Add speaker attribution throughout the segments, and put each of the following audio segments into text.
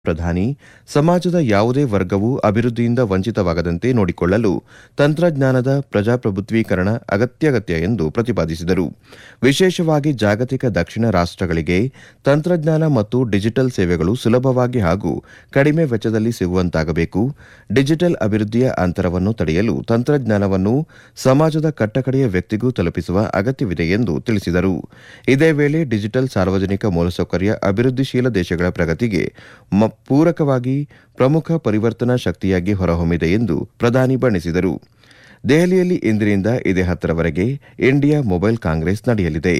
Speaker 1: ಪ್ರಧಾನಿ ಸಮಾಜದ ಯಾವುದೇ ವರ್ಗವೂ ಅಭಿವೃದ್ಧಿಯಿಂದ ವಂಚಿತವಾಗದಂತೆ ನೋಡಿಕೊಳ್ಳಲು ತಂತ್ರಜ್ಞಾನದ ಪ್ರಜಾಪ್ರಭುತ್ವೀಕರಣ ಅಗತ್ಯಗತ್ಯ ಎಂದು ಪ್ರತಿಪಾದಿಸಿದರು ವಿಶೇಷವಾಗಿ ಜಾಗತಿಕ ದಕ್ಷಿಣ ರಾಷ್ಟಗಳಿಗೆ ತಂತ್ರಜ್ಞಾನ ಮತ್ತು ಡಿಜಿಟಲ್ ಸೇವೆಗಳು ಸುಲಭವಾಗಿ ಹಾಗೂ ಕಡಿಮೆ ವೆಚ್ಚದಲ್ಲಿ ಸಿಗುವಂತಾಗಬೇಕು ಡಿಜಿಟಲ್ ಅಭಿವೃದ್ಧಿಯ ಅಂತರವನ್ನು ತಡೆಯಲು ತಂತ್ರಜ್ಞಾನವನ್ನು ಸಮಾಜದ ಕಟ್ಟಕಡೆಯ ವ್ಯಕ್ತಿಗೂ ತಲುಪಿಸುವ ಅಗತ್ಯವಿದೆ ಎಂದು ತಿಳಿಸಿದರು ಇದೇ ವೇಳೆ ಡಿಜಿಟಲ್ ಸಾರ್ವಜನಿಕ ಮೂಲಸೌಕರ್ಯ ಅಭಿವೃದ್ಧಿಶೀಲ ದೇಶಗಳ ಪ್ರಗತಿಗೆ ಮ- ಪೂರಕವಾಗಿ ಪ್ರಮುಖ ಪರಿವರ್ತನಾ ಶಕ್ತಿಯಾಗಿ ಹೊರಹೊಮ್ಮಿದೆ ಎಂದು ಪ್ರಧಾನಿ ಬಣ್ಣಿಸಿದರು ದೆಹಲಿಯಲ್ಲಿ ಇಂದಿನಿಂದ ಇದೇ ಹತ್ತರವರೆಗೆ ಇಂಡಿಯಾ ಮೊಬೈಲ್ ಕಾಂಗ್ರೆಸ್ ನಡೆಯಲಿದೆ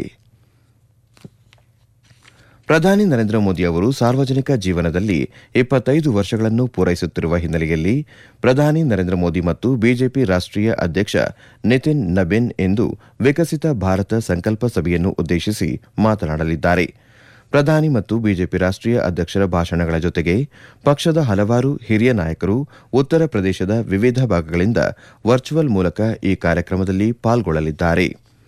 Speaker 1: ಪ್ರಧಾನಿ ನರೇಂದ್ರ ಮೋದಿ ಅವರು ಸಾರ್ವಜನಿಕ ಜೀವನದಲ್ಲಿ ಇಪ್ಪತ್ತೈದು ವರ್ಷಗಳನ್ನು ಪೂರೈಸುತ್ತಿರುವ ಹಿನ್ನೆಲೆಯಲ್ಲಿ ಪ್ರಧಾನಿ ನರೇಂದ್ರ ಮೋದಿ ಮತ್ತು ಬಿಜೆಪಿ ರಾಷ್ಟೀಯ ಅಧ್ಯಕ್ಷ ನಿತಿನ್ ನಬಿನ್ ಇಂದು ವಿಕಸಿತ ಭಾರತ ಸಂಕಲ್ಪ ಸಭೆಯನ್ನು ಉದ್ದೇಶಿಸಿ ಮಾತನಾಡಲಿದ್ದಾರೆ ಪ್ರಧಾನಿ ಮತ್ತು ಬಿಜೆಪಿ ರಾಷ್ಟೀಯ ಅಧ್ಯಕ್ಷರ ಭಾಷಣಗಳ ಜೊತೆಗೆ ಪಕ್ಷದ ಹಲವಾರು ಹಿರಿಯ ನಾಯಕರು ಉತ್ತರ ಪ್ರದೇಶದ ವಿವಿಧ ಭಾಗಗಳಿಂದ ವರ್ಚುವಲ್ ಮೂಲಕ ಈ ಕಾರ್ಯಕ್ರಮದಲ್ಲಿ ಪಾಲ್ಗೊಳ್ಳಲಿದ್ದಾರೆ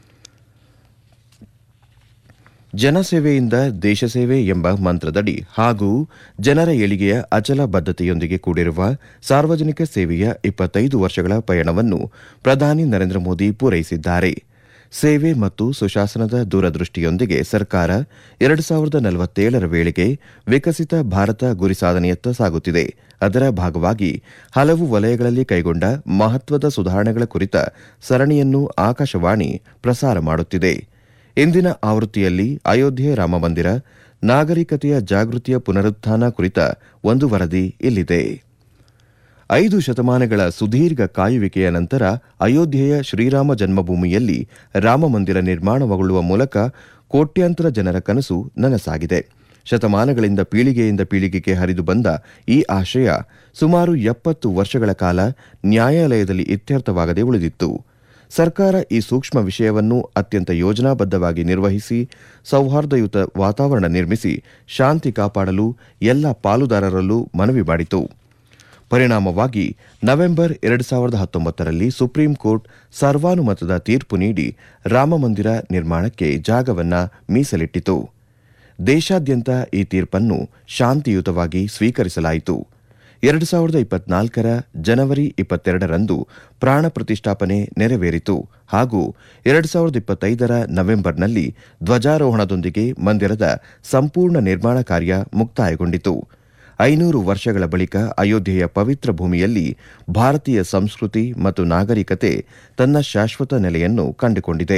Speaker 1: ಜನಸೇವೆಯಿಂದ ದೇಶಸೇವೆ ಎಂಬ ಮಂತ್ರದಡಿ ಹಾಗೂ ಜನರ ಏಳಿಗೆಯ ಅಚಲ ಬದ್ಧತೆಯೊಂದಿಗೆ ಕೂಡಿರುವ ಸಾರ್ವಜನಿಕ ಸೇವೆಯ ಇಪ್ಪತ್ತೈದು ವರ್ಷಗಳ ಪಯಣವನ್ನು ಪ್ರಧಾನಿ ನರೇಂದ್ರ ಮೋದಿ ಪೂರೈಸಿದ್ದಾರೆ ಸೇವೆ ಮತ್ತು ಸುಶಾಸನದ ದೂರದೃಷ್ಟಿಯೊಂದಿಗೆ ಸರ್ಕಾರ ಎರಡು ಸಾವಿರದ ನಲವತ್ತೇಳರ ವೇಳೆಗೆ ವಿಕಸಿತ ಭಾರತ ಗುರಿ ಸಾಧನೆಯತ್ತ ಸಾಗುತ್ತಿದೆ ಅದರ ಭಾಗವಾಗಿ ಹಲವು ವಲಯಗಳಲ್ಲಿ ಕೈಗೊಂಡ ಮಹತ್ವದ ಸುಧಾರಣೆಗಳ ಕುರಿತ ಸರಣಿಯನ್ನು ಆಕಾಶವಾಣಿ ಪ್ರಸಾರ ಮಾಡುತ್ತಿದೆ ಇಂದಿನ ಆವೃತ್ತಿಯಲ್ಲಿ ಅಯೋಧ್ಯೆ ರಾಮಮಂದಿರ ನಾಗರಿಕತೆಯ ಜಾಗೃತಿಯ ಪುನರುತ್ಥಾನ ಕುರಿತ ಒಂದು ವರದಿ ಇಲ್ಲಿದೆ ಐದು ಶತಮಾನಗಳ ಸುದೀರ್ಘ ಕಾಯುವಿಕೆಯ ನಂತರ ಅಯೋಧ್ಯೆಯ ಶ್ರೀರಾಮ ಜನ್ಮಭೂಮಿಯಲ್ಲಿ ರಾಮಮಂದಿರ ನಿರ್ಮಾಣಗೊಳ್ಳುವ ಮೂಲಕ ಕೋಟ್ಯಾಂತರ ಜನರ ಕನಸು ನನಸಾಗಿದೆ ಶತಮಾನಗಳಿಂದ ಪೀಳಿಗೆಯಿಂದ ಪೀಳಿಗೆಗೆ ಹರಿದು ಬಂದ ಈ ಆಶಯ ಸುಮಾರು ಎಪ್ಪತ್ತು ವರ್ಷಗಳ ಕಾಲ ನ್ಯಾಯಾಲಯದಲ್ಲಿ ಇತ್ಯರ್ಥವಾಗದೆ ಉಳಿದಿತ್ತು ಸರ್ಕಾರ ಈ ಸೂಕ್ಷ್ಮ ವಿಷಯವನ್ನು ಅತ್ಯಂತ ಯೋಜನಾಬದ್ಧವಾಗಿ ನಿರ್ವಹಿಸಿ ಸೌಹಾರ್ದಯುತ ವಾತಾವರಣ ನಿರ್ಮಿಸಿ ಶಾಂತಿ ಕಾಪಾಡಲು ಎಲ್ಲ ಪಾಲುದಾರರಲ್ಲೂ ಮನವಿ ಮಾಡಿತು ಪರಿಣಾಮವಾಗಿ ನವೆಂಬರ್ ಎರಡು ಸಾವಿರದ ಹತ್ತೊಂಬತ್ತರಲ್ಲಿ ಸುಪ್ರೀಂ ಕೋರ್ಟ್ ಸರ್ವಾನುಮತದ ತೀರ್ಪು ನೀಡಿ ರಾಮಮಂದಿರ ನಿರ್ಮಾಣಕ್ಕೆ ಜಾಗವನ್ನ ಮೀಸಲಿಟ್ಟಿತು ದೇಶಾದ್ಯಂತ ಈ ತೀರ್ಪನ್ನು ಶಾಂತಿಯುತವಾಗಿ ಸ್ವೀಕರಿಸಲಾಯಿತು ಎರಡು ಸಾವಿರದ ಇಪ್ಪತ್ನಾಲ್ಕರ ಜನವರಿ ಇಪ್ಪತ್ತೆರಡರಂದು ಪ್ರಾಣ ಪ್ರತಿಷ್ಠಾಪನೆ ನೆರವೇರಿತು ಹಾಗೂ ಎರಡು ಸಾವಿರದ ಇಪ್ಪತ್ತೈದರ ನವೆಂಬರ್ನಲ್ಲಿ ಧ್ವಜಾರೋಹಣದೊಂದಿಗೆ ಮಂದಿರದ ಸಂಪೂರ್ಣ ನಿರ್ಮಾಣ ಕಾರ್ಯ ಮುಕ್ತಾಯಗೊಂಡಿತು ಐನೂರು ವರ್ಷಗಳ ಬಳಿಕ ಅಯೋಧ್ಯೆಯ ಪವಿತ್ರ ಭೂಮಿಯಲ್ಲಿ ಭಾರತೀಯ ಸಂಸ್ಕೃತಿ ಮತ್ತು ನಾಗರಿಕತೆ ತನ್ನ ಶಾಶ್ವತ ನೆಲೆಯನ್ನು ಕಂಡುಕೊಂಡಿದೆ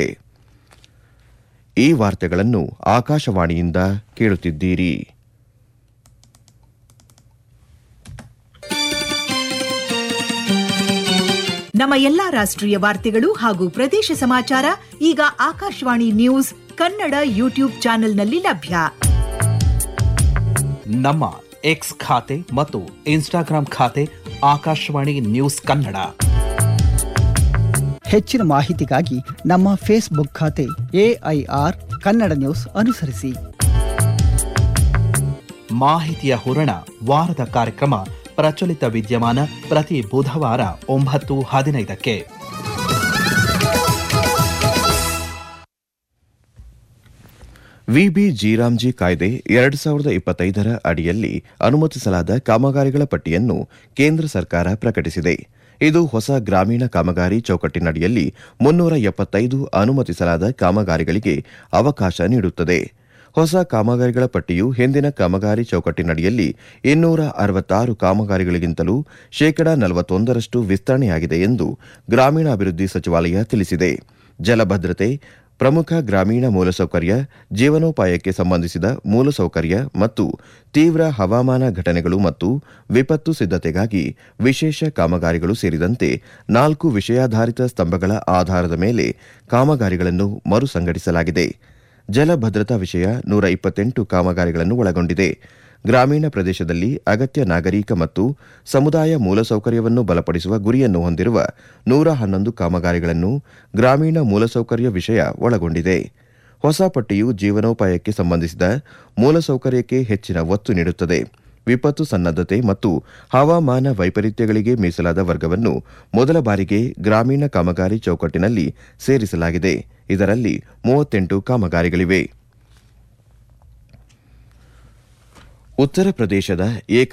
Speaker 1: ಈ ವಾರ್ತೆಗಳನ್ನು ಆಕಾಶವಾಣಿಯಿಂದ ಕೇಳುತ್ತಿದ್ದೀರಿ
Speaker 2: ನಮ್ಮ ಎಲ್ಲಾ ರಾಷ್ಟ್ರೀಯ ವಾರ್ತೆಗಳು ಹಾಗೂ ಪ್ರದೇಶ ಸಮಾಚಾರ ಈಗ ಆಕಾಶವಾಣಿ ನ್ಯೂಸ್ ಕನ್ನಡ ಯೂಟ್ಯೂಬ್ ಚಾನೆಲ್ನಲ್ಲಿ ಲಭ್ಯ
Speaker 3: ನಮ್ಮ ಎಕ್ಸ್ ಖಾತೆ ಮತ್ತು ಇನ್ಸ್ಟಾಗ್ರಾಂ ಖಾತೆ ಆಕಾಶವಾಣಿ ನ್ಯೂಸ್ ಕನ್ನಡ
Speaker 4: ಹೆಚ್ಚಿನ ಮಾಹಿತಿಗಾಗಿ ನಮ್ಮ ಫೇಸ್ಬುಕ್ ಖಾತೆ ಎಐಆರ್ ಕನ್ನಡ ನ್ಯೂಸ್ ಅನುಸರಿಸಿ
Speaker 3: ಮಾಹಿತಿಯ ಹೂರಣ ವಾರದ ಕಾರ್ಯಕ್ರಮ ಪ್ರಚಲಿತ ವಿದ್ಯಮಾನ ಪ್ರತಿ ಬುಧವಾರ ಒಂಬತ್ತು ಹದಿನೈದಕ್ಕೆ
Speaker 1: ವಿಬಿ ಜೀರಾಮ್ಜಿ ಕಾಯ್ದೆ ಎರಡು ಸಾವಿರದ ಇಪ್ಪತ್ತೈದರ ಅಡಿಯಲ್ಲಿ ಅನುಮತಿಸಲಾದ ಕಾಮಗಾರಿಗಳ ಪಟ್ಟಿಯನ್ನು ಕೇಂದ್ರ ಸರ್ಕಾರ ಪ್ರಕಟಿಸಿದೆ ಇದು ಹೊಸ ಗ್ರಾಮೀಣ ಕಾಮಗಾರಿ ಚೌಕಟ್ಟಿನಡಿಯಲ್ಲಿ ಮುನ್ನೂರ ಎಪ್ಪತ್ತೈದು ಅನುಮತಿಸಲಾದ ಕಾಮಗಾರಿಗಳಿಗೆ ಅವಕಾಶ ನೀಡುತ್ತದೆ ಹೊಸ ಕಾಮಗಾರಿಗಳ ಪಟ್ಟಿಯು ಹಿಂದಿನ ಕಾಮಗಾರಿ ಚೌಕಟ್ಟಿನಡಿಯಲ್ಲಿ ಇನ್ನೂರ ಅರವತ್ತಾರು ಕಾಮಗಾರಿಗಳಿಗಿಂತಲೂ ಶೇಕಡಾ ನಲವತ್ತೊಂದರಷ್ಟು ವಿಸ್ತರಣೆಯಾಗಿದೆ ಎಂದು ಗ್ರಾಮೀಣಾಭಿವೃದ್ಧಿ ಸಚಿವಾಲಯ ತಿಳಿಸಿದೆ ಜಲಭದ್ರತೆ ಪ್ರಮುಖ ಗ್ರಾಮೀಣ ಮೂಲಸೌಕರ್ಯ ಜೀವನೋಪಾಯಕ್ಕೆ ಸಂಬಂಧಿಸಿದ ಮೂಲಸೌಕರ್ಯ ಮತ್ತು ತೀವ್ರ ಹವಾಮಾನ ಘಟನೆಗಳು ಮತ್ತು ವಿಪತ್ತು ಸಿದ್ಧತೆಗಾಗಿ ವಿಶೇಷ ಕಾಮಗಾರಿಗಳು ಸೇರಿದಂತೆ ನಾಲ್ಕು ವಿಷಯಾಧಾರಿತ ಸ್ತಂಭಗಳ ಆಧಾರದ ಮೇಲೆ ಕಾಮಗಾರಿಗಳನ್ನು ಮರುಸಂಘಟಿಸಲಾಗಿದೆ ಜಲಭದ್ರತಾ ವಿಷಯ ನೂರ ಇಪ್ಪತ್ತೆಂಟು ಕಾಮಗಾರಿಗಳನ್ನು ಒಳಗೊಂಡಿದೆ ಗ್ರಾಮೀಣ ಪ್ರದೇಶದಲ್ಲಿ ಅಗತ್ಯ ನಾಗರಿಕ ಮತ್ತು ಸಮುದಾಯ ಮೂಲಸೌಕರ್ಯವನ್ನು ಬಲಪಡಿಸುವ ಗುರಿಯನ್ನು ಹೊಂದಿರುವ ನೂರ ಹನ್ನೊಂದು ಕಾಮಗಾರಿಗಳನ್ನು ಗ್ರಾಮೀಣ ಮೂಲಸೌಕರ್ಯ ವಿಷಯ ಒಳಗೊಂಡಿದೆ ಹೊಸ ಪಟ್ಟಿಯು ಜೀವನೋಪಾಯಕ್ಕೆ ಸಂಬಂಧಿಸಿದ ಮೂಲಸೌಕರ್ಯಕ್ಕೆ ಹೆಚ್ಚಿನ ಒತ್ತು ನೀಡುತ್ತದೆ ವಿಪತ್ತು ಸನ್ನದ್ದತೆ ಮತ್ತು ಹವಾಮಾನ ವೈಪರೀತ್ಯಗಳಿಗೆ ಮೀಸಲಾದ ವರ್ಗವನ್ನು ಮೊದಲ ಬಾರಿಗೆ ಗ್ರಾಮೀಣ ಕಾಮಗಾರಿ ಚೌಕಟ್ಟಿನಲ್ಲಿ ಸೇರಿಸಲಾಗಿದೆ ಇದರಲ್ಲಿ ಮೂವತ್ತೆಂಟು ಕಾಮಗಾರಿಗಳಿವೆ ಉತ್ತರ ಪ್ರದೇಶದ ಏಕ